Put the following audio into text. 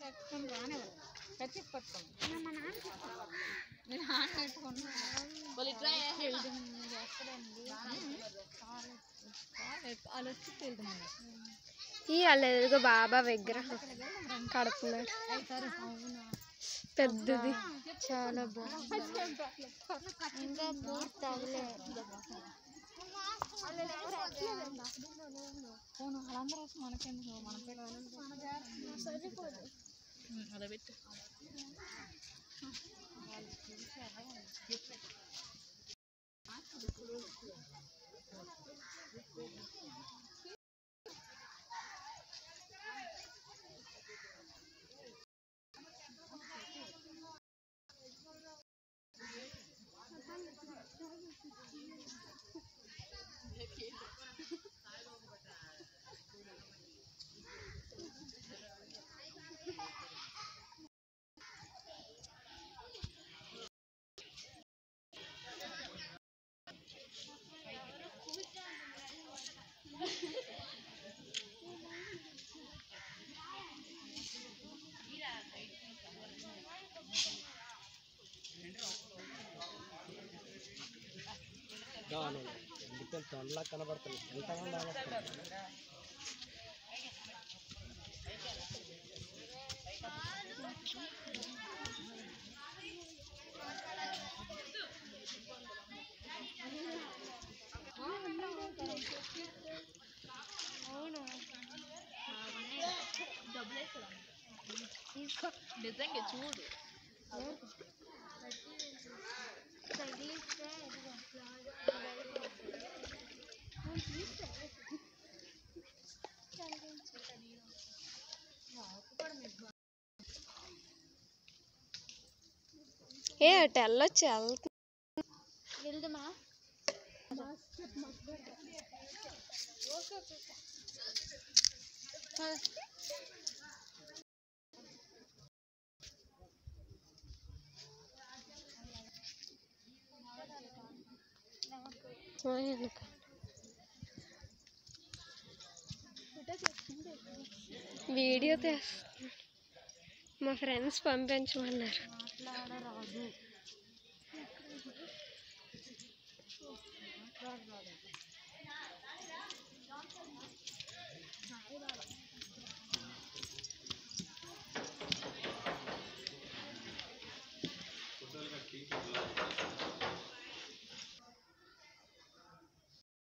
కట్టుకొని రానివ్వరు కచ్చి పట్టుకోండి నేను హాన్ పెట్టుకున్నాను వాళ్ళు ఇట్లా ఎక్కడండి వాళ్ళు వచ్చి వెళ్తున్నాను ఈ వాళ్ళ ఎదురుగా బాబా విగ్రహం కడుతున్నారు పెద్దది చాలా బాగుంది ఇంకా పూర్తి అవ్వలేదు పోను వాళ్ళందరూ వచ్చి మనకెందుకు మన పిల్లలు అలా పెట్టు అందుకే తొండలా కనబడుతుంది ఎంతమంది ఆగస్తారు నిజంగా చూడు ఏ అటు వెళ్ళొచ్చు వెళ్తు వెళ్దామా వెనక. వీడియో తీస్తున్నా మా ఫ్రెండ్స్ పంపించమన్నారు మాట్లాడరాదు